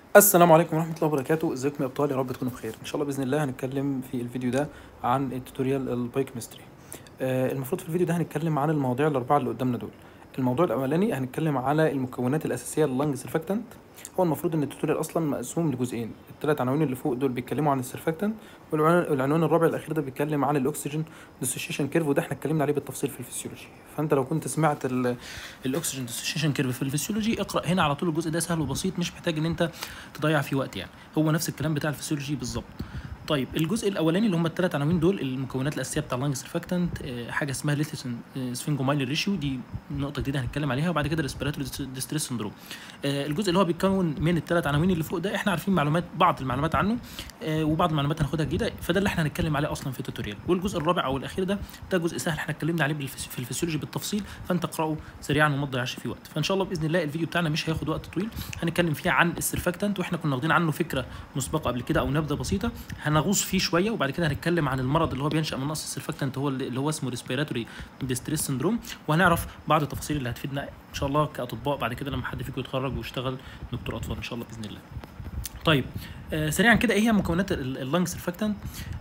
السلام عليكم ورحمة الله وبركاته ازيكم يا ابطال يا رب تكونوا بخير ان شاء الله باذن الله هنتكلم في الفيديو ده عن التوتوريال البايوكيمستري آه المفروض في الفيديو ده هنتكلم عن المواضيع الاربعه اللي قدامنا دول الموضوع الاولاني هنتكلم على المكونات الاساسيه لللنج سيرفاكتنت هو المفروض ان التوتوريال اصلا مقسوم لجزئين الثلاث عناوين اللي فوق دول بيتكلموا عن السيرفاكتنت والعنوان والعنوان الرابع الاخير ده بيتكلم عن الاكسجين ديسوشيشن كيرف وده احنا اتكلمنا عليه بالتفصيل في الفسيولوجي فانت لو كنت سمعت الاكسجين ديسوشيشن كيرف في الفسيولوجي اقرا هنا على طول الجزء ده سهل وبسيط مش محتاج ان انت تضيع فيه وقت يعني هو نفس الكلام بتاع الفسيولوجي بالظبط طيب الجزء الاولاني اللي هم الثلاث عناوين دول المكونات الاساسيه بتاع اللانج سيرفاكتنت حاجه اسمها ليثيسن سفنجومايل ريشيو دي نقطه جديده هنتكلم عليها وبعد كده ريسبيراتوري ديستريس سندروم الجزء اللي هو بيتكون من الثلاث عناوين اللي فوق ده احنا عارفين معلومات بعض المعلومات عنه آه، وبعض المعلومات هناخدها جديده فده اللي احنا هنتكلم عليه اصلا في التوتوريال والجزء الرابع او الاخير ده ده جزء سهل احنا اتكلمنا عليه بالفس- في الفسيولوجي بالتفصيل فانت اقراه سريعا وما تضيعش فيه وقت فان شاء الله باذن الله الفيديو بتاعنا مش هياخد وقت طويل هنتكلم فيه عن السيرفاكتنت واحنا كنا واخدين عنه فكره مسبقه قبل كده او نبذه بسيطه هنغوص فيه شويه وبعد كده هنتكلم عن المرض اللي هو بينشا من نقص السيرفاكتنت هو اللي اللي هو اسمه ريسبيراتوري ديستريس سندروم وهنعرف بعض التفاصيل اللي هتفيدنا ان شاء الله كاطباء بعد كده لما حد فيكم يتخرج ويشتغل دكتور اطفال ان شاء الله باذن الله طيب آه سريعا كده ايه هي مكونات اللنج سيرفاكتنت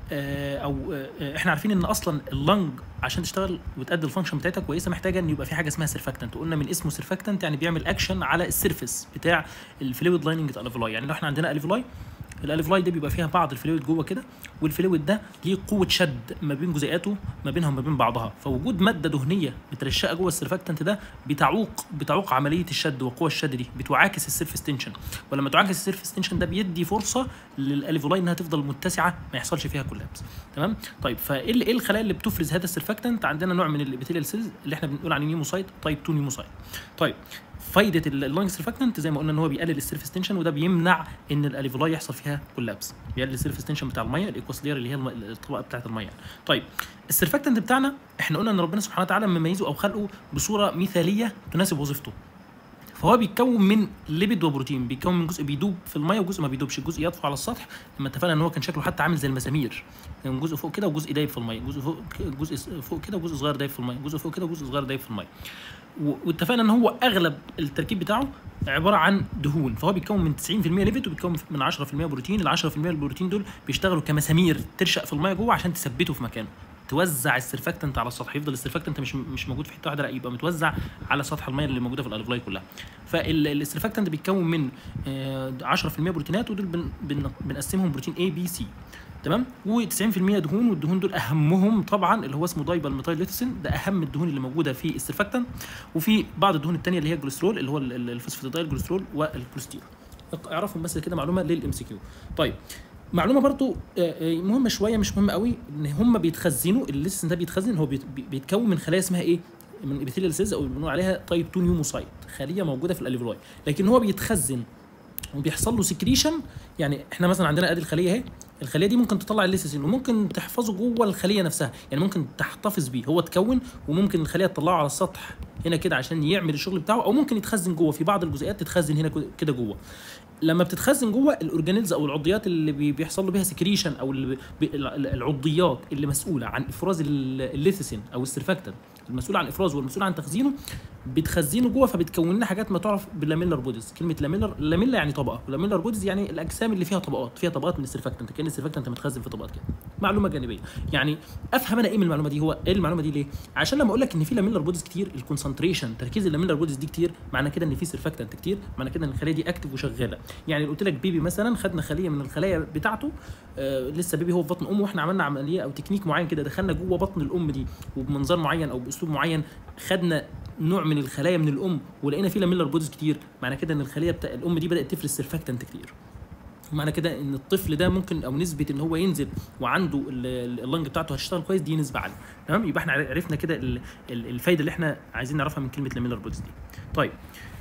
آه او آه احنا عارفين ان اصلا اللنج عشان تشتغل وتأدي الفانكشن بتاعتها كويسه محتاجه ان يبقى في حاجه اسمها سيرفاكتنت وقلنا من اسمه سيرفاكتنت يعني بيعمل اكشن على السيرفيس بتاع الفلويد لايننج بتاع الالفلاي يعني لو احنا عندنا الفلاي الالفلاي ده بيبقى فيها بعض الفلويد جوه كده والفلويد ده ليه قوه شد ما بين جزيئاته ما بينها وما بين بعضها فوجود ماده دهنيه مترشقه جوه السيرفاكتنت ده بتعوق بتعوق عمليه الشد وقوى الشد دي بتعاكس السيرفيس تنشن ولما تعاكس السيرفيس تنشن ده بيدي فرصه للالفلاي انها تفضل متسعه ما يحصلش فيها كولابس تمام طيب فايه اللي- ايه الخلايا اللي بتفرز هذا السيرفاكتنت عندنا نوع من الابيثيليال سيلز اللي احنا بنقول عليه نيموسايت تايب 2 نيموسايت طيب فايده اللونج سيرفاكتنت زي ما قلنا ان هو بيقلل السيرفيس تنشن وده بيمنع ان الاليفولاي يحصل فيها كولابس بيقلل السيرفيس تنشن بتاع الميه الايكوس لير اللي هي الم- الطبقه بتاعه الميه يعني. طيب السيرفاكتنت بتاعنا احنا قلنا ان ربنا سبحانه وتعالى مميزه او خلقه بصوره مثاليه تناسب وظيفته فهو بيتكون من ليبيد وبروتين بيتكون من جزء بيدوب في الميه وجزء ما بيدوبش الجزء يطفو على السطح لما اتفقنا ان هو كان شكله حتى عامل زي المسامير يعني جزء فوق كده وجزء دايب في الميه جزء فوق جزء فوق كده وجزء صغير دايب في الميه جزء فوق كده وجزء صغير دايب في الميه و- واتفقنا ان هو اغلب التركيب بتاعه عباره عن دهون فهو بيتكون من 90% ليبيد وبيتكون من 10% بروتين ال 10% البروتين دول بيشتغلوا كمسامير ترشق في الميه جوه عشان تثبته في مكانه توزع السرفاكتنت على السطح يفضل السرفاكتنت مش مش موجود في حته واحده لا يبقى متوزع على سطح الميه اللي موجوده في الالفلاي كلها فالسرفاكتنت بيتكون من آه، 10% بروتينات ودول بن بن بنقسمهم بروتين A B C تمام و90% دهون والدهون دول اهمهم طبعا اللي هو اسمه دايبال ميثايليتسين ده اهم الدهون اللي موجوده في السرفاكتنت وفي بعض الدهون الثانيه اللي هي الجليسرول اللي هو ال- ال- الفوسفاتيدايل جليسرول والكوليسترول اعرفهم بس كده معلومه للام سي كيو طيب معلومه برضو آه، آه، مهمه شويه مش مهمه قوي ان هم بيتخزنوا الليسن ده بيتخزن هو بيت- بي- بيتكون من خلايا اسمها ايه من ابيثيليال سيلز او بنقول عليها تايب 2 نيوموسايت خليه موجوده في الاليفلاي لكن هو بيتخزن وبيحصل له سكريشن يعني احنا مثلا عندنا ادي الخليه اهي الخليه دي ممكن تطلع الليسيسين وممكن تحفظه جوه الخليه نفسها يعني ممكن تحتفظ بيه هو اتكون وممكن الخليه تطلعه على السطح هنا كده عشان يعمل الشغل بتاعه او ممكن يتخزن جوه في بعض الجزيئات تتخزن هنا كده جوه لما بتتخزن جوه الاورجانيلز او العضيات اللي بي- بيحصل له بيها سكريشن او اللي بي- العضيات اللي مسؤوله عن افراز ال- الليثيسين او السرفاكتنت المسؤول عن افرازه والمسؤول عن تخزينه بتخزنه جوه فبتكون لنا حاجات ما تعرف باللاميلر بوديز كلمه لاميلر لاميلا يعني طبقه ولاميلر بوديز يعني الاجسام اللي فيها طبقات فيها طبقات من السرفاكتنت كان السرفاكتنت متخزن في طبقات كده معلومه جانبيه يعني افهم انا ايه من المعلومه دي هو ايه المعلومه دي ليه عشان لما اقول لك ان في لاميلر بوديز كتير الكونسنتريشن تركيز اللاميلر بوديز دي كتير معنى كده ان في سرفاكتنت كتير معنى كده ان الخليه دي اكتف وشغاله يعني قلت لك بيبي مثلا خدنا خليه من الخلايا بتاعته آه لسه بيبي هو في بطن امه واحنا عملنا عمليه او تكنيك معين كده دخلنا جوه بطن الام دي وبمنظار معين او باسلوب معين خدنا نوع من الخلايا من الام ولقينا فيه لاميلر بوديز كتير معنى كده ان الخليه بتاع الام دي بدات تفرز سرفاكتنت كتير معنى كده ان الطفل ده ممكن او نسبه ان هو ينزل وعنده ال- ال- اللنج بتاعته هتشتغل كويس دي نسبه عاليه تمام يبقى احنا عرفنا كده ال- ال- الفايده اللي احنا عايزين نعرفها من كلمه لاميلر بوديز دي طيب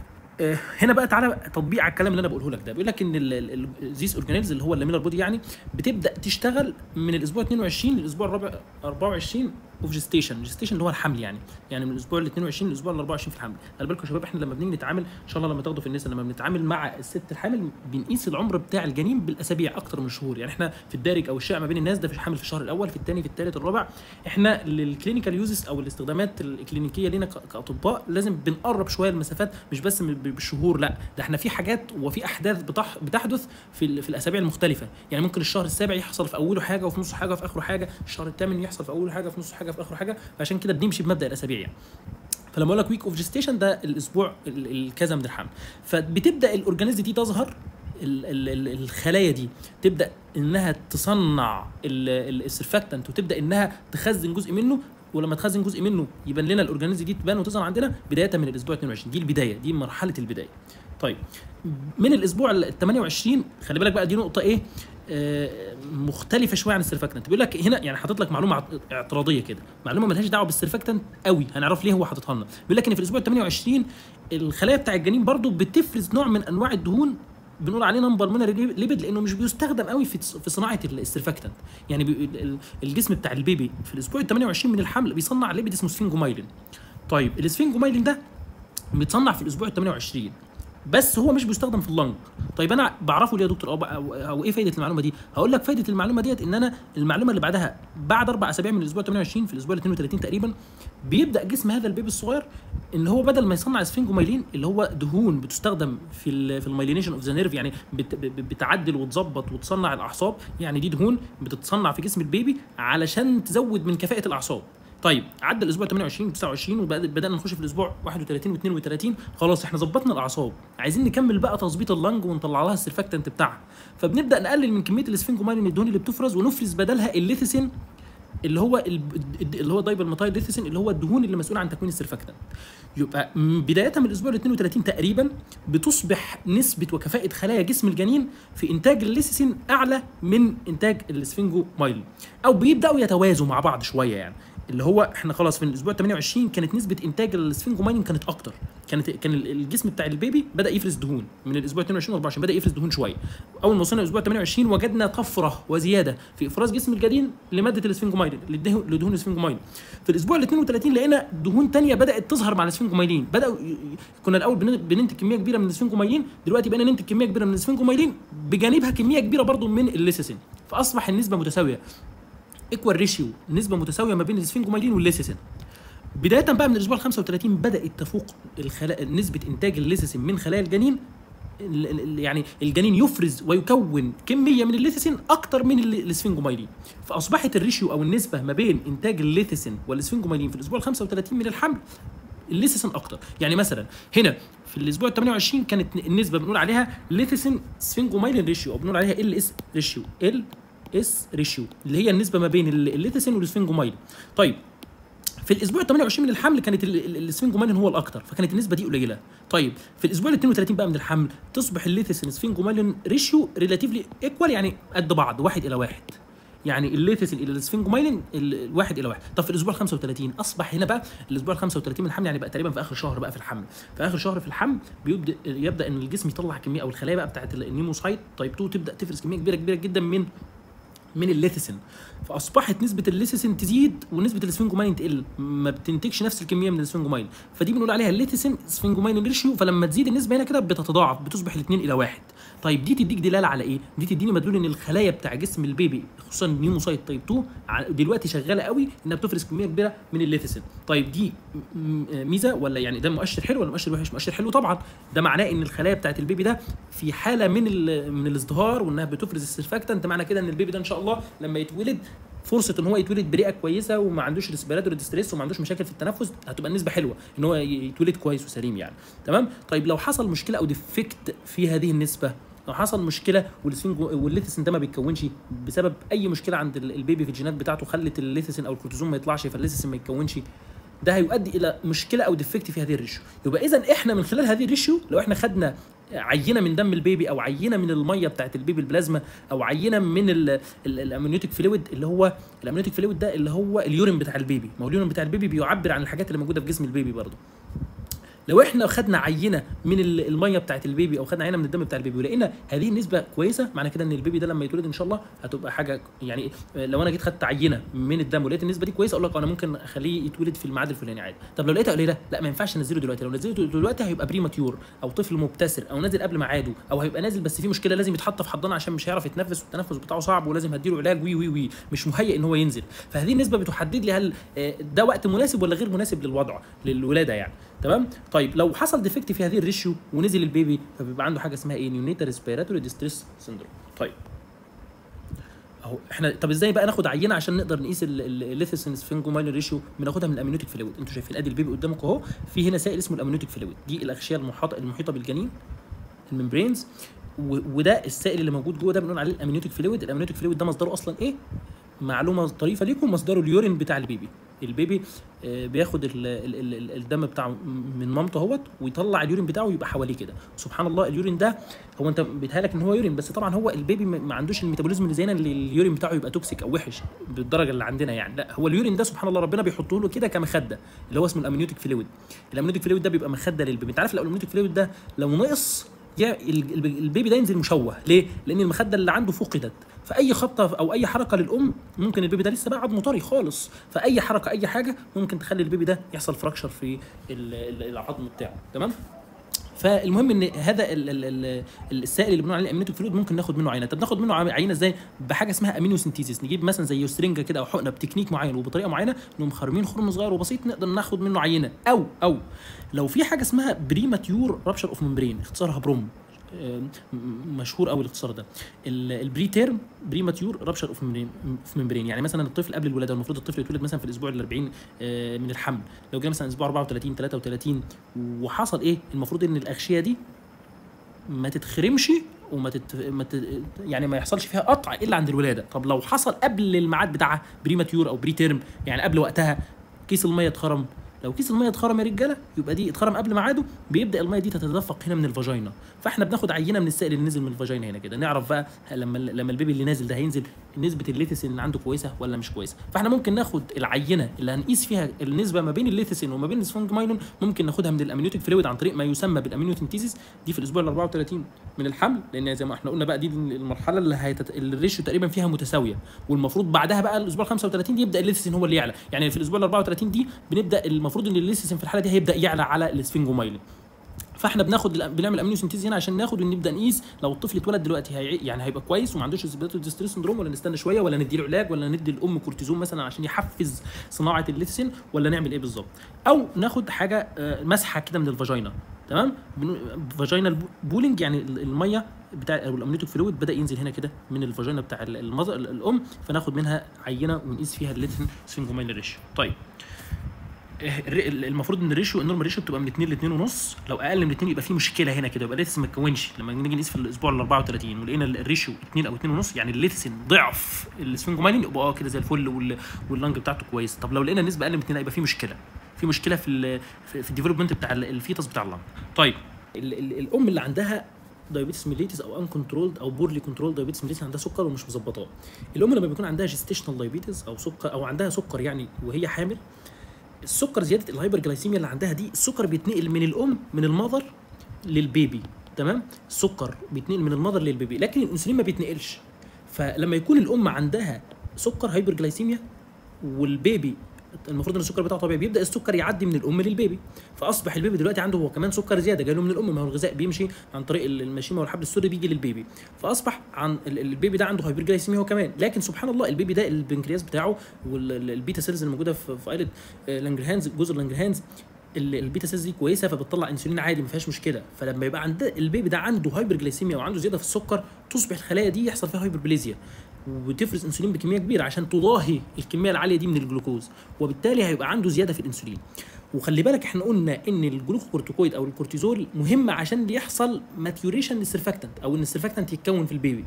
آه، هنا بقى تعالى بقى تطبيق على الكلام اللي انا بقوله لك ده بيقول لك ان الزيس اورجانيلز اللي هو اللاميلر بودي يعني بتبدا تشتغل من الاسبوع 22 للاسبوع الرابع 24 اوف جيستيشن جيستيشن اللي هو الحمل يعني يعني من الاسبوع ال 22 للاسبوع ال 24 في الحمل خلي بالكم يا شباب احنا لما بنيجي نتعامل ان شاء الله لما تاخدوا في النساء لما بنتعامل مع الست الحامل بنقيس العمر بتاع الجنين بالاسابيع اكتر من الشهور يعني احنا في الدارج او الشائع ما بين الناس ده في الحمل في الشهر الاول في الثاني في الثالث الرابع احنا للكلينيكال يوزز او الاستخدامات الكلينيكيه لينا ك- كاطباء لازم بنقرب شويه المسافات مش بس من- بالشهور لا ده احنا في حاجات وفي احداث بتح بتحدث في ال- في الاسابيع المختلفه يعني ممكن الشهر السابع يحصل في اوله حاجه وفي نصه حاجه وفي اخره حاجه الشهر الثامن يحصل في اوله حاجه في نصه حاجه في اخره حاجه فعشان كده بنمشي بمبدا الاسابيع يعني فلما اقول لك ويك اوف جيستيشن ده الاسبوع ال- الكذا من الحمل فبتبدا الاورجانيزم دي تظهر ال- ال- ال- الخلايا دي تبدا انها تصنع ال- ال- السرفاكتنت وتبدا انها تخزن جزء منه ولما تخزن جزء منه يبان لنا الاورجانيزم دي تبان وتظهر عندنا بدايه من الاسبوع 22 دي البدايه دي مرحله البدايه طيب من الاسبوع ال 28 خلي بالك بقى دي نقطه ايه آه، مختلفه شويه عن السرفاكتنت بيقول لك هنا يعني حاطط لك معلومه اعت- اعتراضيه كده معلومه ملهاش دعوه بالسرفاكتنت قوي هنعرف ليه هو حاططها لنا بيقول لك ان في الاسبوع 28 الخلايا بتاع الجنين برضو بتفرز نوع من انواع الدهون بنقول عليه نمبر من ليبيد لانه مش بيستخدم قوي في في صناعه السرفاكتنت يعني بي ال- الجسم بتاع البيبي في الاسبوع ال 28 من الحمل بيصنع ليبيد اسمه سفنجومايلين طيب السفنجومايلين ده بيتصنع في الاسبوع ال 28 بس هو مش بيستخدم في اللنج طيب انا بعرفه ليه يا دكتور او, أو, او ايه فايده المعلومه دي هقول لك فايده المعلومه ديت ان انا المعلومه اللي بعدها بعد اربع اسابيع من الاسبوع 28 في الاسبوع ال 32 تقريبا بيبدا جسم هذا البيبي الصغير ان هو بدل ما يصنع سفنجومايلين اللي هو دهون بتستخدم في ال في المايلينيشن اوف ذا نيرف يعني بت ب- بتعدل وتظبط وتصنع الاعصاب يعني دي دهون بتتصنع في جسم البيبي علشان تزود من كفاءه الاعصاب طيب عدى الاسبوع 28 29 وبدانا نخش في الاسبوع 31 و32 خلاص احنا ظبطنا الاعصاب عايزين نكمل بقى تظبيط اللنج ونطلع لها السرفاكتنت بتاعها فبنبدا نقلل من كميه الاسفنجومايلين الدهون اللي بتفرز ونفرز بدلها الليثيسين اللي هو ال- اللي هو دايبر ميثايل ليثيسين اللي هو الدهون اللي مسؤول عن تكوين السرفاكتنت يبقى م- بدايه من الاسبوع ال 32 تقريبا بتصبح نسبه وكفاءه خلايا جسم الجنين في انتاج الليثيسين اعلى من انتاج الاسفنجومايلين او بيبداوا يتوازوا مع بعض شويه يعني اللي هو احنا خلاص في الاسبوع 28 كانت نسبه انتاج السفنجومايلين كانت اكتر كانت كان ال- الجسم بتاع البيبي بدا يفرز دهون من الاسبوع 22 و 24 بدا يفرز دهون شويه اول ما وصلنا الاسبوع 28 وجدنا طفره وزياده في افراز جسم الجنين لماده السفنجومايلين للده- لدهون السفنجومايلين في الاسبوع ال 32 لقينا دهون تانية بدات تظهر مع السفنجومايلين بداوا ي- ي- كنا الاول بن- بننتج كميه كبيره من السفنجومايلين دلوقتي بقينا ننتج كميه كبيره من السفنجومايلين بجانبها كميه كبيره برضو من الليسيسين فاصبح النسبه متساويه ايكوال ريشيو نسبه متساويه ما بين السفنجومايلين والليسيسين بدايه بقى من الاسبوع ال 35 بدات تفوق الخلا... نسبه انتاج الليسيسين من خلايا الجنين ال- ال- يعني الجنين يفرز ويكون كميه من الليثيسين اكتر من ال- السفنجومايلين فاصبحت الريشيو او النسبه ما بين انتاج الليثيسين والسفنجومايلين في الاسبوع ال 35 من الحمل الليثيسين اكتر يعني مثلا هنا في الاسبوع ال 28 كانت النسبه بنقول عليها ليثيسين سفنجومايلين ريشيو او بنقول عليها ال اس ريشيو ال اس ريشيو اللي هي النسبه ما بين ال- الليثيسين والسفنجومايلين طيب في الاسبوع ال 28 من الحمل كانت ال- ال- السفنجومايلين هو الاكتر فكانت النسبه دي قليله طيب في الاسبوع ال 32 بقى من الحمل تصبح الليثيسين سفنجومايلين ريشيو ريلاتيفلي ايكوال يعني قد بعض واحد الى واحد يعني الليثيسين الى السفنجومايلين ال- الواحد الى واحد طب في الاسبوع ال 35 اصبح هنا بقى الاسبوع ال 35 من الحمل يعني بقى تقريبا في اخر شهر بقى في الحمل في اخر شهر في الحمل بيبدا يبدا ان الجسم يطلع كميه او الخلايا بقى بتاعت النيموسايت تايب 2 تبدا تفرز كميه كبيره كبيره جدا من من الليثيسين فاصبحت نسبه الليثيسين تزيد ونسبه السفنجومايلين تقل ما بتنتجش نفس الكميه من السفنجومايلين فدي بنقول عليها الليثيسين سفنجومايلين ريشيو فلما تزيد النسبه هنا كده بتتضاعف بتصبح الاثنين الى واحد طيب دي تديك دلاله على ايه دي تديني مدلول ان الخلايا بتاع جسم البيبي خصوصا النيموسايت تايب 2 ع- دلوقتي شغاله قوي انها بتفرز كميه كبيره من الليثيسين طيب دي م- م- ميزه ولا يعني ده مؤشر حلو ولا مؤشر وحش مؤشر حلو طبعا ده معناه ان الخلايا بتاعت البيبي ده في حاله من ال- من الازدهار وانها بتفرز السرفاكتنت معنى كده ان البيبي ده ان شاء الله لما يتولد فرصه ان هو يتولد برئه كويسه وما عندوش ريسبيراتوري ديستريس وما عندوش مشاكل في التنفس هتبقى النسبه حلوه ان هو ي- يتولد كويس وسليم يعني تمام طيب لو حصل مشكله او ديفكت في هذه النسبه لو حصل مشكله والسفنجو والليثيسين ده ما بيتكونش بسبب اي مشكله عند ال- البيبي في الجينات بتاعته خلت الليثيسين او الكورتيزون ما يطلعش فالليثيسين ما يتكونش ده هيؤدي الى مشكله او ديفكت في هذه الريشيو يبقى اذا احنا من خلال هذه الريشيو لو احنا خدنا عينه من دم البيبي او عينه من الميه بتاعت البيبي البلازما او عينه من الامنيوتيك فلويد اللي هو الامنيوتيك فلويد ده اللي هو اليورين بتاع البيبي ما هو اليورين بتاع البيبي بيعبر عن الحاجات اللي موجوده في جسم البيبي برضه لو احنا خدنا عينه من ال- الميه بتاعت البيبي او خدنا عينه من الدم بتاع البيبي ولقينا هذه النسبه كويسه معنى كده ان البيبي ده لما يتولد ان شاء الله هتبقى حاجه يعني لو انا جيت خدت عينه من الدم ولقيت النسبه دي كويسه اقول لك انا ممكن اخليه يتولد في الميعاد الفلاني عادي طب لو لقيتها قليله لا ما ينفعش انزله دلوقتي لو نزلته دلوقتي هيبقى بريماتيور او طفل مبتسر او نازل قبل ميعاده او هيبقى نازل بس في مشكله لازم يتحط في حضانه عشان مش هيعرف يتنفس والتنفس بتاعه صعب ولازم هديله علاج وي وي وي مش مهيئ ان هو ينزل فهذه النسبه بتحدد لي هل آه، ده وقت مناسب ولا غير مناسب للوضع للولاده يعني تمام طيب لو حصل ديفكت في هذه الريشيو ونزل البيبي فبيبقى عنده حاجه اسمها ايه نيونيتا ريسبيراتوري ديستريس سيندروم طيب اهو احنا طب ازاي بقى ناخد عينه عشان نقدر نقيس الليثيسين سفنجومايلين ريشيو بناخدها من الامنيوتيك فلويد انتوا شايفين ادي البيبي قدامكم اهو في هنا سائل اسمه الامنيوتيك فلويد دي الاغشيه المحاطه المحيطه بالجنين الممبرينز و- وده السائل اللي موجود جوه ده بنقول عليه الامنيوتيك فلويد الامنيوتيك فلويد ده مصدره اصلا ايه معلومه طريفه ليكم مصدره اليورين بتاع البيبي البيبي آه، بياخد ال ال ال ال الدم بتاعه من مامته اهوت ويطلع اليورين بتاعه يبقى حواليه كده سبحان الله اليورين ده هو انت بيتهيألك ان هو يورين بس طبعا هو البيبي ما ما عندوش الميتابوليزم اللي زينا اللي اليورين بتاعه يبقى توكسيك او وحش بالدرجه اللي عندنا يعني لا هو اليورين ده سبحان الله ربنا بيحطه له كده كمخده اللي هو اسمه الامنيوتيك فلويد الامنيوتيك فلويد ده بيبقى مخده للبيبي انت عارف لو الامنيوتيك فلويد ده لو نقص يا ال- ال- البيبي ده ينزل مشوه ليه لان المخده اللي عنده فقدت فاي خبطه او اي حركه للام ممكن البيبي ده لسه بقى عظمه طري خالص فاي حركه اي حاجه ممكن تخلي البيبي ده يحصل فراكشر في ال- ال- العظم بتاعه تمام فالمهم ان هذا ال ال ال السائل اللي بنقول عليه امينوتيك فلويد ممكن ناخد منه عينه طب ناخد منه عم- عينه ازاي بحاجه اسمها امينو سنتيزيس نجيب مثلا زي سرنجه كده او حقنه بتكنيك معين وبطريقه معينه نقوم خارمين خرم صغير وبسيط نقدر ناخد منه عينه او او لو في حاجه اسمها بريماتيور رابشر اوف ممبرين اختصارها بروم آم، م- مشهور قوي الاختصار ده ال- البري تيرم بريماتيور رابشر اوف ممبرين يعني مثلا الطفل قبل الولاده المفروض الطفل يتولد مثلا في الاسبوع ال 40 آه، من الحمل لو جه مثلا اسبوع 34 33 وحصل ايه المفروض ان الاغشيه دي ما تتخرمش وما تت... ما ت... يعني ما يحصلش فيها قطع الا عند الولاده طب لو حصل قبل الميعاد بتاعها بريماتيور او بري تيرم يعني قبل وقتها كيس الميه اتخرم لو كيس الميه اتخرم يا رجاله يبقى دي اتخرم قبل ميعاده بيبدا الميه دي تتدفق هنا من الفاجينا فاحنا بناخد عينه من السائل اللي نزل من الفاجينا هنا كده نعرف بقى لما لما البيبي اللي نازل ده هينزل نسبه الليثيسين اللي عنده كويسه ولا مش كويسه فاحنا ممكن ناخد العينه اللي هنقيس فيها النسبه ما بين الليثيسين وما بين السفنجمايلون ممكن ناخدها من الامنيوتيك فلويد عن طريق ما يسمى بالامنيوتنتيزيس دي في الاسبوع ال 34 من الحمل لان زي ما احنا قلنا بقى دي المرحله اللي هيتت... الريشيو تقريبا فيها متساويه والمفروض بعدها بقى الاسبوع ال 35 دي يبدا الليثيسين هو اللي يعلى يعني في الاسبوع ال 34 دي بنبدا المفروض ان الليثيسين في الحاله دي هيبدا يعلى على السفنجومايلين فاحنا بناخد بنعمل امينو سنتيز هنا عشان ناخد ونبدا نقيس لو الطفل اتولد دلوقتي هي يعني هيبقى كويس وما عندوش ريسبيراتوري ديستريس سندروم ولا نستنى شويه ولا نديله علاج ولا ندي الام كورتيزون مثلا عشان يحفز صناعه الليثسين ولا نعمل ايه بالظبط او ناخد حاجه آه، مسحه كده من الفاجينا تمام فاجينال بولينج يعني ال- الميه بتاع او الامنيوتيك فلويد بدا ينزل هنا كده من الفاجينا بتاع ال- المذر الام فناخد منها عينه ونقيس فيها الليثين سفنجومايل ريشيو طيب الر- المفروض ان الريشيو النورمال ريشيو بتبقى من 2 ل 2 ونص لو اقل من 2 يبقى في مشكله هنا كده يبقى لسه ما اتكونش لما نيجي نقيس في الاسبوع ال 34 ولقينا الريشيو 2 او 2 ونص يعني الليثسين ضعف السفنجومايلين يبقى اه كده زي الفل وال- واللنج بتاعته كويس طب لو لقينا النسبه اقل من 2 يبقى في مشكله في مشكله في ال في, في الديفلوبمنت بتاع ال- الفيتس بتاع اللنج طيب ال ال الام اللي عندها دايابيتس ميليتس او ان كنترولد او بورلي كنترول دايابيتس ميليتس عندها سكر ومش مظبطاه الام لما بيكون عندها جيستيشنال دايابيتس او سكر او عندها سكر يعني وهي حامل السكر زياده الهايبر جلايسيميا اللي عندها دي السكر بيتنقل من الام من المذر للبيبي تمام السكر بيتنقل من المذر للبيبي لكن الانسولين ما بيتنقلش فلما يكون الام عندها سكر هايبر جلايسيميا والبيبي المفروض ان السكر بتاعه طبيعي بيبدا السكر يعدي من الام للبيبي فاصبح البيبي دلوقتي عنده هو كمان سكر زياده جاي له من الام ما هو الغذاء بيمشي عن طريق المشيمه والحبل السري بيجي للبيبي فاصبح عن ال- البيبي ده عنده هايبرجلايسيميا هو كمان لكن سبحان الله البيبي ده البنكرياس بتاعه والبيتا سيلز الموجوده في في عائله آه، لانجرهانز جزر لانجرهانز ال- البيتا سيلز دي كويسه فبتطلع انسولين عادي ما فيهاش مشكله فلما يبقى عند البيبي ده عنده هايبرجلايسيميا وعنده زياده في السكر تصبح الخلايا دي يحصل فيها هايبربليزيا وتفرز انسولين بكميه كبيره عشان تضاهي الكميه العاليه دي من الجلوكوز وبالتالي هيبقى عنده زياده في الانسولين وخلي بالك احنا قلنا ان الجلوكوكورتيكويد او الكورتيزول مهم عشان يحصل ماتيوريشن للسرفاكتنت او ان السرفاكتنت يتكون في البيبي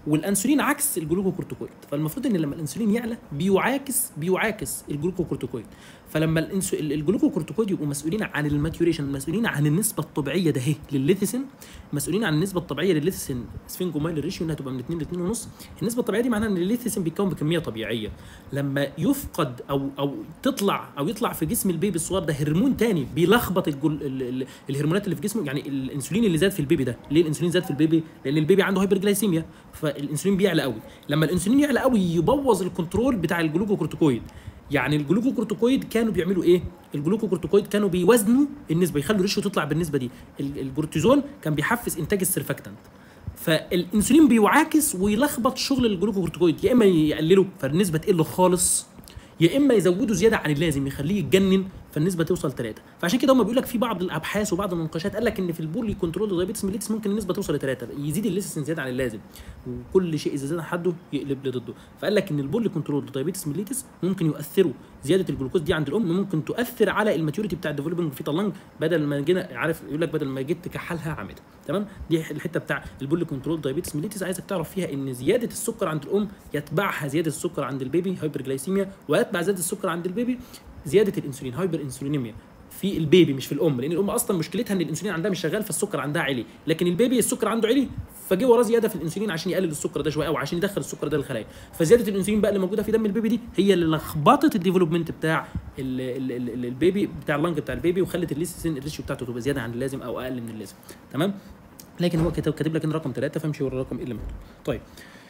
والانسولين عكس الجلوكوكورتيكويد فالمفروض ان لما الانسولين يعلى بيعاكس بيعاكس الجلوكوكورتيكويد فلما الانسو... الجلوكوكورتيكويد يبقوا مسؤولين عن الماتيوريشن مسؤولين عن النسبه الطبيعيه ده اهي للليثيسين مسؤولين عن النسبه الطبيعيه للليثيسين سفنجومايل ريشيو انها تبقى من 2 ل 2 ونص النسبه الطبيعيه دي معناها ان الليثيسين بيتكون بكميه طبيعيه لما يفقد او او تطلع او يطلع في جسم البيبي الصغير ده هرمون تاني بيلخبط الجل... ال... ال... الهرمونات اللي في جسمه يعني الانسولين اللي زاد في البيبي ده ليه الانسولين زاد في البيبي لان البيبي عنده هايبرجلايسيميا فالانسولين بيعلى قوي لما الانسولين يعلى قوي يبوظ الكنترول بتاع الجلوكوكورتيكويد يعني الجلوكوكورتيكويد كانوا بيعملوا ايه الجلوكوكورتيكويد كانوا بيوزنوا النسبه يخلوا الريشيو تطلع بالنسبه دي ال- الكورتيزون كان بيحفز انتاج السيرفاكتنت فالانسولين بيعاكس ويلخبط شغل الجلوكوكورتيكويد يا اما يقلله فالنسبه تقل خالص يا اما يزودوا زياده عن اللازم يخليه يتجنن فالنسبه توصل 3 فعشان كده هم بيقول لك في بعض الابحاث وبعض المناقشات قال لك ان في البولي كنترول دايابيتس ميليتس ممكن النسبه توصل ل 3 يزيد الليسيسين زياده عن اللازم وكل شيء اذا زاد عن حده يقلب لضده فقال لك ان البولي كنترول دايابيتس ميليتس ممكن يؤثروا زياده الجلوكوز دي عند الام ممكن تؤثر على الماتيوريتي بتاع الديفلوبينج في لانج بدل ما جينا عارف يقول لك بدل ما جيت تكحلها عملها تمام دي الحته بتاع البولي كنترول دايابيتس ميليتس عايزك تعرف فيها ان زياده السكر عند الام يتبعها زياده السكر عند البيبي هايبرجلايسيميا ويتبع زياده السكر عند البيبي زياده الانسولين هايبر انسولينيميا في البيبي مش في الام لان الام اصلا مشكلتها ان الانسولين عندها مش شغال فالسكر عندها عالي لكن البيبي السكر عنده عالي فجه وراه زياده في الانسولين عشان يقلل السكر ده شويه او عشان يدخل السكر ده للخلايا فزياده الانسولين بقى اللي موجوده في دم البيبي دي هي اللي لخبطت الديفلوبمنت بتاع ال ال ال ال البيبي بتاع اللنج بتاع البيبي وخلت الليسيسين الريشيو بتاعته تبقى زياده عن اللازم او اقل من اللازم تمام لكن هو كاتب كاتب لك ان رقم ثلاثه فامشي ورا الرقم اللي مكتوب طيب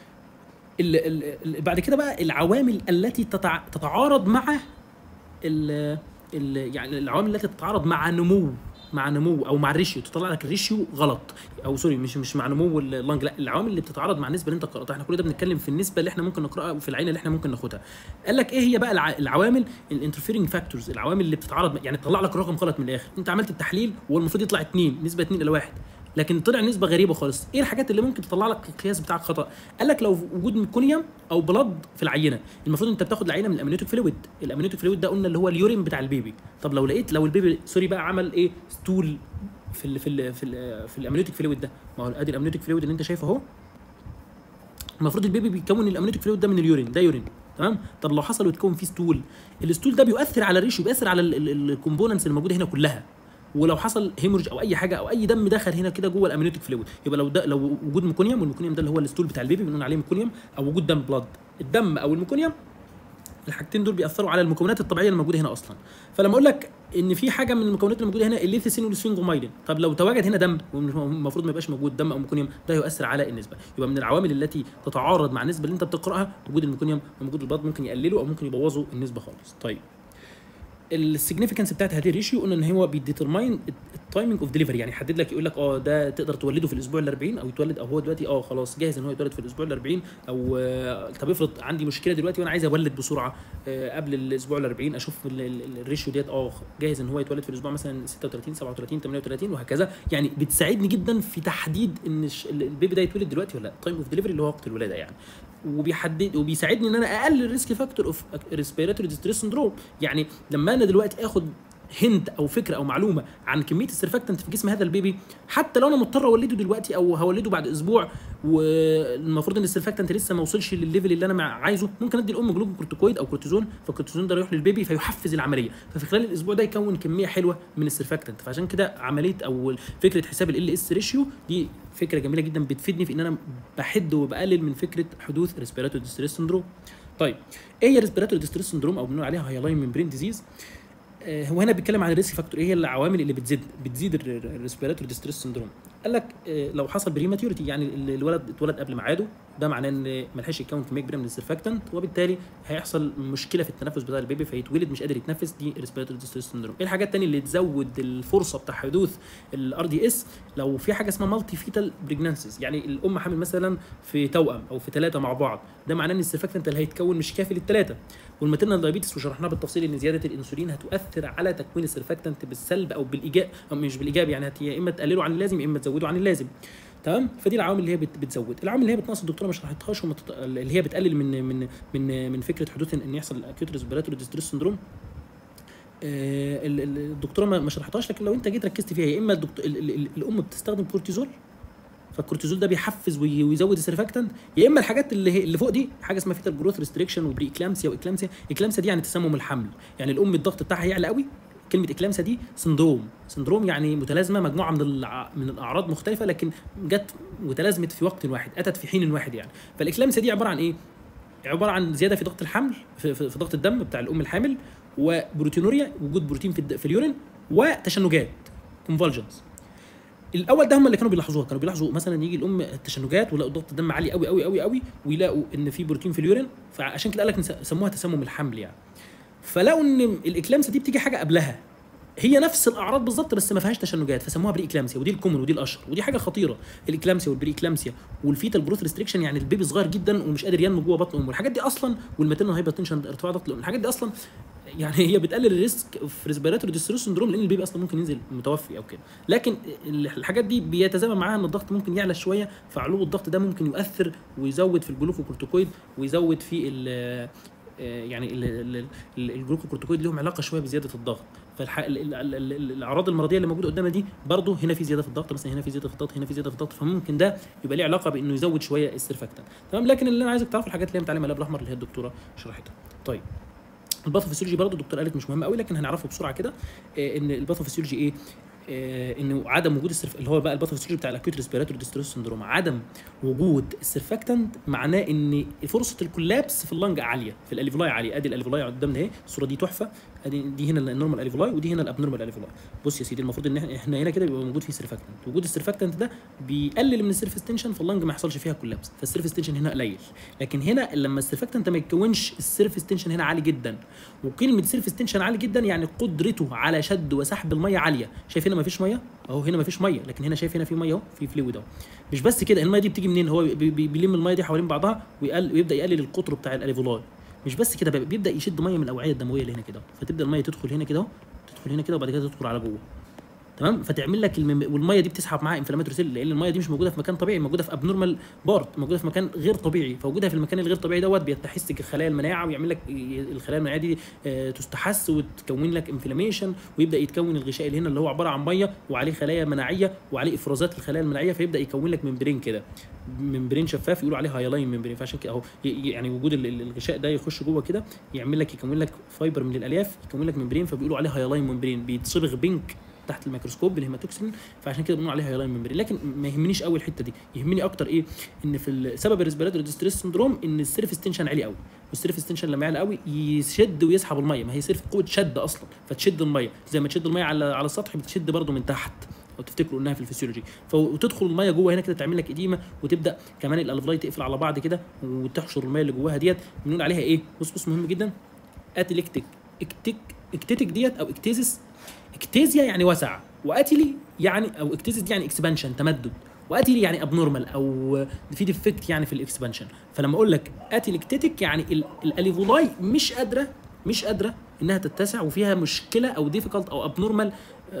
ال ال ال بعد كده بقى العوامل التي تتع... تتعارض مع ال ال يعني العوامل التي تتعارض مع نمو مع نمو او مع الريشيو تطلع لك الريشيو غلط او سوري مش مش مع نمو اللنج لا العوامل اللي بتتعارض مع النسبه اللي انت قراتها احنا كل ده بنتكلم في النسبه اللي احنا ممكن نقراها وفي العينه اللي احنا ممكن ناخدها قال لك ايه هي بقى الع... العوامل الانترفيرنج فاكتورز العوامل اللي بتتعارض يعني تطلع لك رقم غلط من الاخر انت عملت التحليل وهو المفروض يطلع 2 نسبه 2 الى 1 لكن طلع نسبه غريبه خالص ايه الحاجات اللي ممكن تطلع لك القياس بتاعك خطا قال لك لو وجود ميكونيوم او بلاد في العينه المفروض انت بتاخد العينه من الامنيوتيك فلويد الامنيوتيك فلويد ده قلنا اللي هو اليورين بتاع البيبي طب لو لقيت لو البيبي سوري بقى عمل ايه ستول في ال في ال في ال في الامنيوتيك فلويد ده ما هو ادي الامنيوتيك فلويد اللي انت شايفه اهو المفروض البيبي بيكون الامنيوتيك فلويد ده من اليورين ده يورين تمام طب لو حصل ويتكون فيه ستول الستول ده بيؤثر على الريشيو بيأثر على الكومبوننتس اللي موجوده هنا كلها ولو حصل هيمورج او اي حاجه او اي دم دخل هنا كده جوه الامنيوتيك فلويد يبقى لو ده لو وجود ميكونيوم والميكونيوم ده اللي هو الستول بتاع البيبي بنقول عليه ميكونيوم او وجود دم بلاد الدم او الميكونيوم الحاجتين دول بيأثروا على المكونات الطبيعيه اللي موجوده هنا اصلا فلما اقول لك ان في حاجه من المكونات اللي موجوده هنا الليثيسين والسفنجومايلين طب لو تواجد هنا دم المفروض ما يبقاش موجود دم او ميكونيوم ده يؤثر على النسبه يبقى من العوامل التي تتعارض مع النسبه اللي انت بتقراها وجود الميكونيوم ووجود البلاد ممكن يقللوا او ممكن يبوظوا النسبه خالص طيب السيجنفكانس بتاعت هذه الريشيو قلنا ان هو بيديترماين التايمنج اوف ديليفري يعني يحدد لك يقول لك اه ده تقدر تولده في الاسبوع ال 40 او يتولد او هو دلوقتي اه خلاص جاهز ان هو يتولد في الاسبوع ال 40 او آه طب افرض عندي مشكله دلوقتي وانا عايز اولد بسرعه آه قبل الاسبوع ال 40 اشوف الريشيو ديت اه جاهز ان هو يتولد في الاسبوع مثلا 36 37 38 وهكذا يعني بتساعدني جدا في تحديد ان البيبي ده يتولد دلوقتي ولا لا تايم اوف ديليفري اللي هو وقت الولاده يعني وبيحدد وبيساعدني ان انا اقلل الريسك فاكتور اوف ريسبيراتوري ديستريس سندروم يعني لما انا دلوقتي اخد هنت او فكره او معلومه عن كميه السرفاكتنت في جسم هذا البيبي حتى لو انا مضطر اولده دلوقتي او هولده بعد اسبوع والمفروض ان السرفاكتنت لسه ما وصلش للليفل اللي انا عايزه ممكن ادي الام جلوكوكورتيكويد او كورتيزون فالكورتيزون ده يروح للبيبي فيحفز العمليه ففي خلال الاسبوع ده يكون كميه حلوه من السرفاكتنت فعشان كده عمليه او فكره حساب ال اس ريشيو دي فكره جميله جدا بتفيدني في ان انا بحد وبقلل من فكره حدوث ريسبيراتوري ديستريس سندروم طيب ايه هي ريسبيراتوري ديستريس سندروم او بنقول عليها هايلاين ممبرين ديزيز هو هنا بيتكلم عن الريسك فاكتور ايه هي العوامل اللي بتزيد بتزيد الريسبيراتوري ديستريس سندروم قال لك لو حصل بريماتيورتي يعني الولد اتولد قبل ميعاده ده معناه ان ما لحقش يكون كميه كبيره من السرفاكتنت وبالتالي هيحصل مشكله في التنفس بتاع البيبي فيتولد مش قادر يتنفس دي ريسبيراتوري ديستريس سندروم ايه الحاجات الثانيه اللي تزود الفرصه بتاع حدوث الار دي اس لو في حاجه اسمها مالتي فيتال بريجنانسيز يعني الام حامل مثلا في توأم او في ثلاثه مع بعض ده معناه ان السرفاكتنت اللي هيتكون مش كافي للثلاثه والماتيرنال دايابيتس وشرحناها بالتفصيل ان زياده الانسولين هتؤثر على تكوين السرفاكتنت بالسلب او بالايجاب او مش بالايجاب يعني يا اما تقلله عن اللازم يا اما تزوده عن اللازم تمام فدي العوامل اللي هي بتزود العوامل اللي هي بتنقص الدكتوره ما شرحتهاش ومتط... اللي هي بتقلل من من من من فكره حدوث ان يحصل اكيوت ريسبيراتوري ديستريس سندروم آه الدكتوره ما شرحتهاش لكن لو انت جيت ركزت فيها يا اما الدكتور ال ال ال الام بتستخدم كورتيزول فالكورتيزول ده بيحفز وي- ويزود السيرفاكتنت يا اما الحاجات اللي هي اللي فوق دي حاجه اسمها فيتال جروث ريستريكشن وبري اكلامسيا واكلامسيا اكلامسيا دي يعني تسمم الحمل يعني الام الضغط بتاعها يعلى قوي كلمه اكلامسيا دي سندروم سندروم يعني متلازمه مجموعه من الع... من الاعراض مختلفه لكن جت وتلازمت في وقت واحد اتت في حين واحد يعني فالاكلامسيا دي عباره عن ايه عباره عن زياده في ضغط الحمل في, في, في ضغط الدم بتاع الام الحامل وبروتينوريا وجود بروتين في, الد... في اليورين وتشنجات كونفولجنز الاول ده هم اللي كانوا بيلاحظوها كانوا بيلاحظوا مثلا يجي الام التشنجات ويلاقوا ضغط الدم عالي قوي قوي قوي قوي ويلاقوا ان في بروتين في اليورين فعشان كده قال لك نس- سموها تسمم الحمل يعني فلقوا ان الاكلامسيا دي بتيجي حاجه قبلها هي نفس الاعراض بالظبط بس ما فيهاش تشنجات فسموها بري اكلامسيا ودي الكومن ودي الاشهر ودي حاجه خطيره الاكلامسيا والبري اكلامسيا والفيتال جروث ريستريكشن يعني البيبي صغير جدا ومش قادر ينمو جوه بطن امه الحاجات دي اصلا والماتيرنال هايبرتنشن ارتفاع ضغط الام الحاجات دي اصلا يعني هي بتقلل الريسك في ريسبيراتوري ديستريس سندروم لان البيبي اصلا ممكن ينزل متوفي او كده لكن الحاجات دي بيتزامن معاها ان الضغط ممكن يعلى شويه فعلو الضغط ده ممكن يؤثر ويزود في الجلوكوكورتيكويد ويزود في ال يعني ال- ال- ال- الجلوكوكورتيكويد لهم علاقه شويه بزياده الضغط فالاعراض المرضيه اللي موجوده قدامنا دي برضه هنا في زياده في الضغط مثلا هنا في زياده في الضغط هنا في زياده في الضغط فممكن ده يبقى ليه علاقه بانه يزود شويه السيرفاكتنت تمام لكن اللي انا عايزك تعرفه الحاجات اللي هي متعلمه القلب الاحمر اللي هي الدكتوره شرحتها طيب الباثوفيسيولوجي برضه الدكتور قالت مش مهمه قوي لكن هنعرفه بسرعه كده آه، ان الباثوفيسيولوجي ايه آه، انه عدم وجود السرف اللي هو بقى الباثوفيسيولوجي بتاع الاكيوت ريسبيراتوري ديستريس سندروم عدم وجود السرفاكتنت معناه ان فرصه الكولابس في اللنج عاليه في الاليفولاي عاليه ادي الاليفولاي قدامنا اهي الصوره دي تحفه ادي دي هنا النورمال اليفولاي ودي هنا الابنورمال اليفولاي بص يا سيدي المفروض ان احنا احنا هنا كده بيبقى موجود فيه سرفاكتنت وجود السرفاكتنت ده بيقلل من السيرفيس تنشن فاللنج ما يحصلش فيها كولابس فالسيرفيس تنشن هنا قليل لكن هنا لما السرفاكتنت ما يتكونش السيرفيس تنشن هنا عالي جدا وكلمه سيرفيس تنشن عالي جدا يعني قدرته على شد وسحب الميه عاليه شايف هنا ما فيش ميه اهو هنا ما فيش ميه لكن هنا شايف هنا في ميه اهو في فلويد اهو مش بس كده الميه دي بتيجي منين هو بي- بي- بيلم الميه دي حوالين بعضها ويقل ويبدا يقلل القطر بتاع الاليفولاي مش بس كده بقى، بيبدا يشد ميه من الاوعيه الدمويه اللي هنا كده فتبدا الميه تدخل هنا كده اهو تدخل هنا كده وبعد كده تدخل على جوه تمام فتعمل لك المم... والميه دي بتسحب معاها انفلاماتوري سيل لان الميه دي مش موجوده في مكان طبيعي موجوده في ابنورمال بارت موجوده في مكان غير طبيعي فوجودها في المكان الغير طبيعي دوت بيتحس خلايا المناعه ويعمل لك الخلايا المناعيه دي آه، تستحس وتكون لك انفلاميشن ويبدا يتكون الغشاء اللي هنا اللي هو عباره عن ميه وعليه خلايا مناعيه وعليه افرازات الخلايا المناعيه فيبدا يكون لك ممبرين كده ممبرين شفاف يقولوا عليه هايلاين ممبرين فعشان كده اهو ي- يعني وجود ال- ال- الغشاء ده يخش جوه كده يعمل لك يكون لك فايبر من الالياف يكون لك ممبرين فبيقولوا عليه هايلاين ممبرين بيتصبغ بينك تحت الميكروسكوب بالهيماتوكسين فعشان كده بنقول عليها هايلاين ممبرين لكن ما يهمنيش قوي الحته دي يهمني اكتر ايه ان في ال- سبب الريسبيراتوري ديستريس سندروم ان السيرفيس تنشن عالي قوي والسيرفيس تنشن لما يعلى قوي يشد ويسحب الميه ما هي سيرف قوه شد اصلا فتشد الميه زي ما تشد الميه على على السطح بتشد برده من تحت لو تفتكروا انها في الفسيولوجي ف- وتدخل الميه جوه هنا كده تعمل لك اديمه وتبدا كمان الالفلاي تقفل على بعض كده وتحشر الميه اللي جواها ديت بنقول عليها ايه بص بص مهم جدا اتلكتيك اكتيك اكتيتك ديت او اكتيزس اكتيزيا يعني وسع واتيلي يعني او اكتيزيس دي يعني اكسبانشن تمدد واتيلي يعني ابنورمال او في ديفكت يعني في الاكسبانشن فلما اقول لك اتيلكتيتك يعني ال- الاليفولاي مش قادره مش قادره انها تتسع وفيها مشكله او ديفيكالت او ابنورمال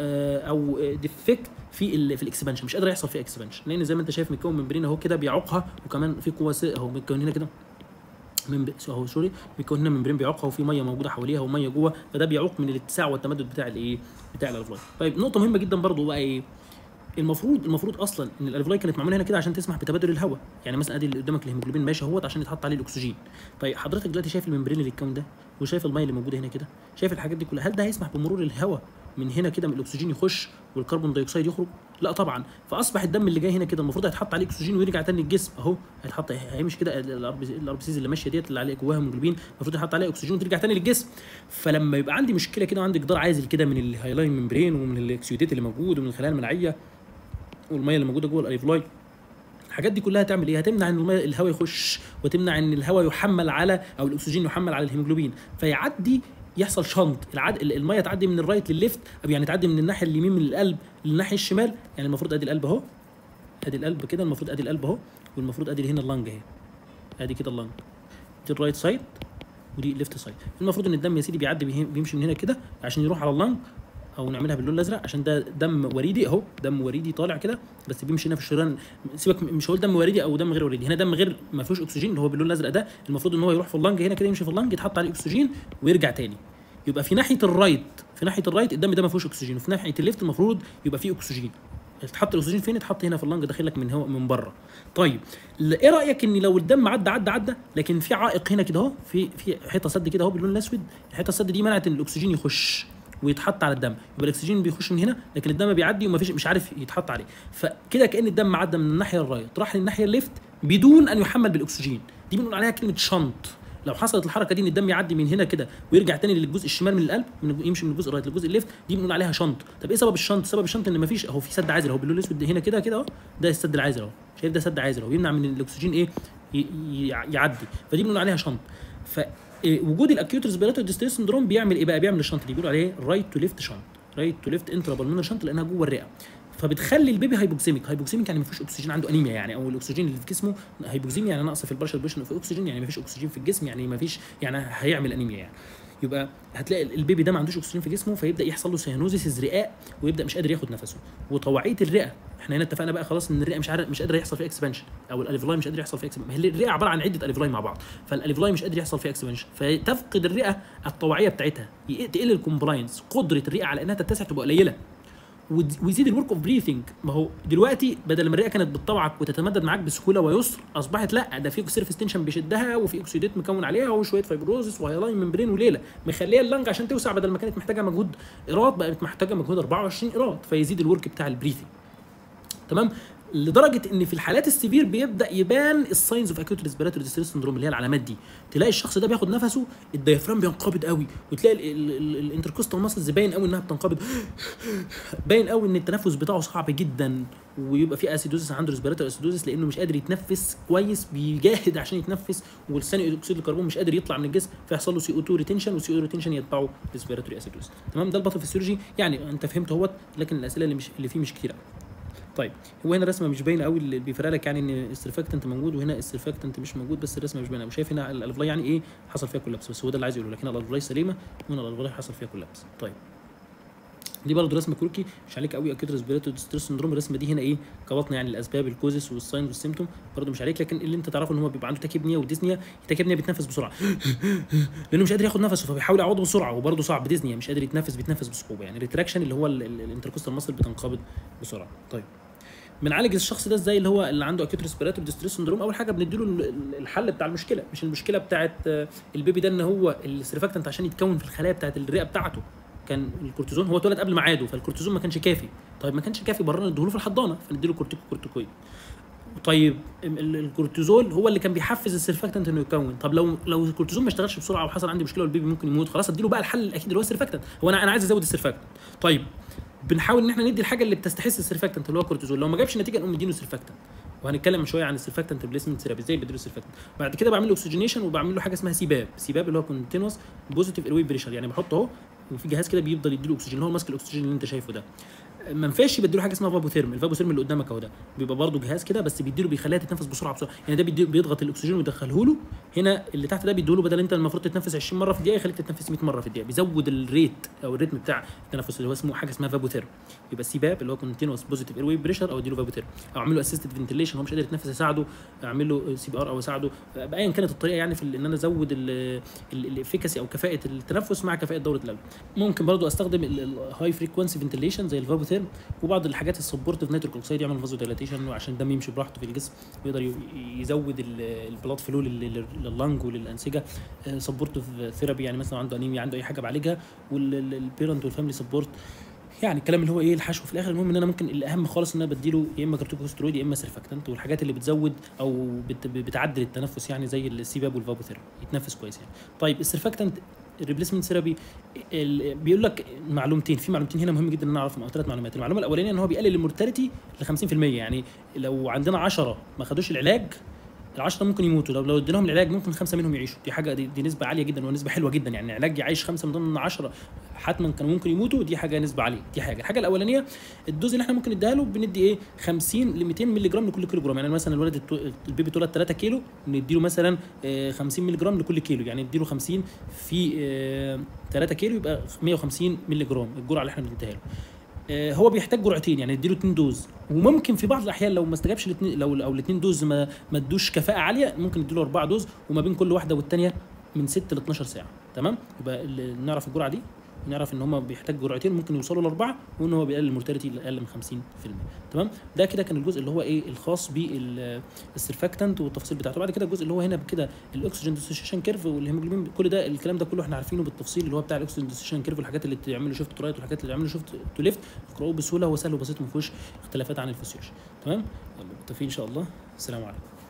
او ديفكت في ال في الاكسبانشن مش قادر يحصل فيها اكسبانشن لان زي ما انت شايف متكون ممبرين اهو كده بيعوقها وكمان في قوه س- اهو متكون هنا كده من اهو سوري بيكون هنا ممبرين بيعوقها وفي ميه موجوده حواليها وميه جوه فده بيعوق من الاتساع والتمدد بتاع الايه بتاع الالفلاي طيب نقطه مهمه جدا برضو بقى ايه المفروض المفروض اصلا ان الالفلاي كانت معموله هنا كده عشان تسمح بتبادل الهواء يعني مثلا ادي اللي قدامك الهيموجلوبين ماشي اهوت عشان يتحط عليه الاكسجين طيب حضرتك دلوقتي شايف الممبرين اللي اتكون ده وشايف الميه اللي موجوده هنا كده شايف الحاجات دي كلها هل ده هيسمح بمرور الهواء من هنا كده من الاكسجين يخش والكربون دايوكسيد يخرج لا طبعا فاصبح الدم اللي جاي هنا كده المفروض هيتحط عليه اكسجين ويرجع تاني الجسم اهو هيتحط هيمشي كده الار بي سيز اللي ماشيه ديت اللي عليه جواها هيموجلوبين المفروض يتحط عليها اكسجين وترجع تاني للجسم فلما يبقى عندي مشكله كده وعندي جدار عازل كده من الهايلاين ممبرين ومن الاكسيوديت اللي موجود ومن الخلايا المناعيه والميه اللي موجوده جوه الاليفلاي الحاجات دي كلها هتعمل ايه؟ هتمنع ان الميه الهواء يخش وتمنع ان الهواء يحمل على او الاكسجين يحمل على الهيموجلوبين فيعدي يحصل شنط العد... الميه تعدي من الرايت للليفت او يعني تعدي من الناحيه اليمين من القلب للناحيه الشمال يعني المفروض ادي القلب اهو ادي القلب كده المفروض ادي القلب اهو والمفروض ادي هنا اللنج اهي ادي كده اللنج دي الرايت سايد ودي الليفت سايد المفروض ان الدم يا سيدي بيعدي بيه- بيمشي من هنا كده عشان يروح على اللنج او نعملها باللون الازرق عشان ده دم وريدي اهو دم وريدي طالع كده بس بيمشي هنا في الشريان سيبك مش هقول دم وريدي او دم غير وريدي هنا دم غير ما فيهوش اكسجين اللي هو باللون الازرق ده المفروض ان هو يروح في اللنج هنا كده يمشي في اللنج يتحط عليه اكسجين ويرجع تاني يبقى في ناحيه الرايت في ناحيه الرايت الدم ده ما فيهوش اكسجين وفي ناحيه الليفت المفروض يبقى فيه اكسجين يتحط الاكسجين فين يتحط هنا في اللنج داخل لك من هو من بره طيب ل- ايه رايك ان لو الدم عدى عدى عدى لكن في عائق هنا كده اهو في في حته سد كده اهو باللون الاسود الحته السد دي منعت ان الاكسجين يخش ويتحط على الدم يبقى الاكسجين بيخش من هنا لكن الدم بيعدي ومفيش مش عارف يتحط عليه فكده كان الدم عدى من الناحيه الرايت راح للناحيه الليفت بدون ان يحمل بالاكسجين دي بنقول عليها كلمه شنط لو حصلت الحركه دي ان الدم يعدي من هنا كده ويرجع تاني للجزء الشمال من القلب من يمشي من الجزء الرايت للجزء الليفت دي بنقول عليها شنط طب ايه سبب الشنط سبب الشنط ان مفيش اهو في سد عازل اهو باللون الاسود هنا كده كده اهو ده السد العازل اهو شايف ده سد عازل اهو بيمنع من الاكسجين ايه ي- ي- يعدي فدي بنقول عليها شنط ف إيه، وجود الاكيوت ريسبيراتوري ديستريس سندروم بيعمل ايه بقى بيعمل الشنط دي بيقولوا عليه رايت تو ليفت شنط رايت تو ليفت انترا بالمونر شنط لانها جوه الرئه فبتخلي البيبي هايبوكسيميك هايبوكسيميك يعني ما فيش اكسجين عنده انيميا يعني او الاكسجين اللي في جسمه هايبوكسيميا يعني نقص في البرشر بريشن في اكسجين يعني ما فيش اكسجين في الجسم يعني ما فيش يعني هيعمل انيميا يعني يبقى هتلاقي البيبي ده ما عندوش اكسجين في جسمه فيبدا يحصل له سيانوزيس رئاء ويبدا مش قادر ياخد نفسه وطوعيه الرئه احنا هنا اتفقنا بقى خلاص ان الرئه مش عارف مش قادر يحصل فيها اكسبانشن او الالفلاي مش قادر يحصل فيها اكسبانشن ما هي الرئه عباره عن عده الفلاي مع بعض فالالفلاي مش قادر يحصل فيها اكسبانشن فتفقد الرئه الطوعيه بتاعتها ي- تقل الكومبلاينس قدره الرئه على انها تتسع تبقى قليله ود- ويزيد الورك اوف بريثنج ما هو دلوقتي بدل ما الرئه كانت بتطوعك وتتمدد معاك بسهوله ويسر اصبحت لا ده في سيرفيس تنشن بيشدها وفي اكسيدات مكون عليها وشويه فايبروزس وهيلاين ممبرين وليله مخليه اللنج عشان توسع بدل ما كانت محتاجه مجهود ايراد بقت محتاجه مجهود 24 ايراد فيزيد الورك بتاع البريثنج تمام لدرجه ان في الحالات السيفير بيبدا يبان الساينز اوف اكيوت ريسبيراتوري ديستريس سندروم اللي هي العلامات دي تلاقي الشخص ده بياخد نفسه الديافرام بينقبض قوي وتلاقي الانتركوستال ماسلز باين قوي انها بتنقبض باين قوي ان التنفس بتاعه صعب جدا ويبقى في اسيدوزس عنده ريسبيراتوري اسيدوزس لانه مش قادر يتنفس كويس بيجاهد عشان يتنفس والثاني اكسيد الكربون مش قادر يطلع من الجسم فيحصل له سي او 2 ريتنشن والسي او ريتنشن يتبعه ريسبيراتوري اسيدوزس تمام ده الباثوفيسيولوجي يعني انت فهمت اهوت لكن الاسئله اللي مش اللي فيه مش كتير قوي طيب هو هنا الرسمه مش باينه قوي اللي بيفرق لك يعني ان السرفاكتنت موجود وهنا السرفاكتنت مش موجود بس الرسمه مش باينه وشايف هنا الالفلاي يعني ايه حصل فيها كولابس بس هو ده اللي عايز يقوله لك هنا الالفلاي سليمه وهنا الالفلاي حصل فيها كولابس طيب دي برضه رسمه كروكي مش عليك قوي اكيد ريسبيراتوري ستريس سندروم الرسمه دي هنا ايه كبطنا يعني الاسباب الكوزس والساينز والسيمتوم برضه مش عليك لكن اللي انت تعرفه ان هو بيبقى عنده تاكيبنيا وديزنيا التاكيبنيا بيتنفس بسرعه لانه مش قادر ياخد نفسه فبيحاول يعوضه بسرعه وبرضه صعب ديزنيا مش قادر يتنفس بيتنفس بصعوبه يعني ريتراكشن اللي هو الانتركوستال ماسل بتنقبض بسرعه طيب بنعالج الشخص ده ازاي اللي هو اللي عنده اكيوت ريسبيراتوري ديستريس سندروم اول حاجه بنديله ال- ال- الحل بتاع المشكله مش المشكله بتاعت آه، البيبي ده ان هو السرفاكتنت عشان يتكون في الخلايا بتاعت الرئه بتاعته كان الكورتيزون هو اتولد قبل ميعاده فالكورتيزون ما كانش كافي طيب ما كانش كافي برنا نديله في الحضانه فنديله كورتيكو كورتيكويد طيب ال- ال- الكورتيزول هو اللي كان بيحفز السرفاكتنت انه يكون طب لو لو الكورتيزون ما اشتغلش بسرعه وحصل عندي مشكله والبيبي ممكن يموت خلاص اديله بقى الحل الاكيد اللي هو السرفاكتنت هو انا انا عايز ازود السرفاكتنت طيب بنحاول ان احنا ندي الحاجه اللي بتستحث السرفاكتنت اللي هو الكورتيزول لو ما جابش نتيجه نقوم مدينه سرفاكتنت وهنتكلم شويه عن السرفاكتنت ريبليسمنت ثيرابي ازاي بديله السرفاكتنت بعد كده بعمل له اوكسجينيشن وبعمل له حاجه اسمها سيباب سيباب اللي هو كونتينوس بوزيتيف ايروي بريشر يعني بحطه اهو وفي جهاز كده بيفضل يديله اكسجين اللي هو ماسك الاكسجين اللي انت شايفه ده ما ينفعش بديله حاجه اسمها فابوثيرم الفابوثيرم اللي قدامك اهو ده بيبقى برضه جهاز كده بس بيديله بيخليها تتنفس بسرعه بسرعه يعني ده بيدي- بيضغط الاكسجين ويدخله له هنا اللي تحت ده بيديله بدل انت المفروض تتنفس 20 مره في الدقيقه يخليك تتنفس 100 مره في الدقيقه بيزود الريت او الريتم بتاع التنفس اللي هو اسمه حاجه اسمها فابوثيرم يبقى سيباب اللي هو كونتينوس بوزيتيف اير بريشر او اديله فابوثيرم او اعمل له اسيستد فنتيليشن هو مش قادر يتنفس اساعده اعمل له سي بي ار او اساعده بايا كانت الطريقه يعني في ال- ان انا ازود الافيكاسي او كفاءه التنفس مع كفاءه دوره القلب ممكن برضو استخدم الهاي فريكونسي فنتيليشن زي الفابوثيرم وبعض الحاجات السبورتيف نيتريك اوكسيد يعمل فازو ديلاتيشن عشان الدم يمشي براحته في الجسم ويقدر ي- يزود البلاد فلو لللنج وللانسجه سبورتيف ثيرابي يعني مثلا عنده انيميا عنده اي حاجه بعالجها والبيرنت والفاميلي سبورت يعني الكلام اللي هو ايه الحشو في الاخر المهم ان انا ممكن الاهم خالص ان انا بديله يا اما كورتيكوسترويد يا اما سيرفاكتنت والحاجات اللي بتزود او بت بتعدل التنفس يعني زي السيباب والفابوثيرم يتنفس كويس يعني طيب السيرفاكتنت الريبليسمنت ثيرابي بيقول لك معلومتين في معلومتين هنا مهم جدا ان نعرف ثلاث معلومات المعلومه الاولانيه ان هو بيقلل المورتاليتي ل 50% يعني لو عندنا 10 ما خدوش العلاج العشرة ممكن يموتوا لو لو اديناهم العلاج ممكن خمسه منهم يعيشوا دي حاجه دي, دي نسبه عاليه جدا ونسبه حلوه جدا يعني العلاج يعيش خمسه من ضمن 10 حتما كانوا ممكن يموتوا دي حاجه نسبه عاليه دي حاجه الحاجه الاولانيه الدوز اللي احنا ممكن نديها له بندي ايه 50 ل 200 مللي جرام لكل كيلو جرام يعني مثلا الولد التو- البيبي اتولد 3 كيلو نديله مثلا آه، 50 مللي جرام لكل كيلو يعني نديله 50 في آه، 3 كيلو يبقى 150 مللي جرام الجرعه اللي احنا بنديها له آه، هو بيحتاج جرعتين يعني نديله اتنين دوز وممكن في بعض الاحيان لو ما استجابش الاثنين لو او الاثنين دوز ما ما ادوش كفاءه عاليه ممكن نديله اربعه دوز وما بين كل واحده والثانيه من 6 ل 12 ساعه تمام يبقى ال- نعرف الجرعه دي ونعرف ان هم بيحتاج جرعتين ممكن يوصلوا لاربعه وان هو بيقلل المورتاليتي لاقل من 50% تمام ده كده كان الجزء اللي هو ايه الخاص بالسرفاكتنت والتفاصيل بتاعته بعد كده الجزء اللي هو هنا كده الاكسجين ديسوسيشن كيرف والهيموجلوبين كل ده الكلام ده كله احنا عارفينه بالتفصيل اللي هو بتاع الاكسجين ديسوسيشن كيرف والحاجات اللي تعملوا شيفت تو رايت والحاجات اللي تعملوا شيفت تو ليفت اقرأوه بسهوله هو سهل وبسيط ما فيهوش اختلافات عن الفسيولوجي تمام يلا بالتوفيق ان شاء الله السلام عليكم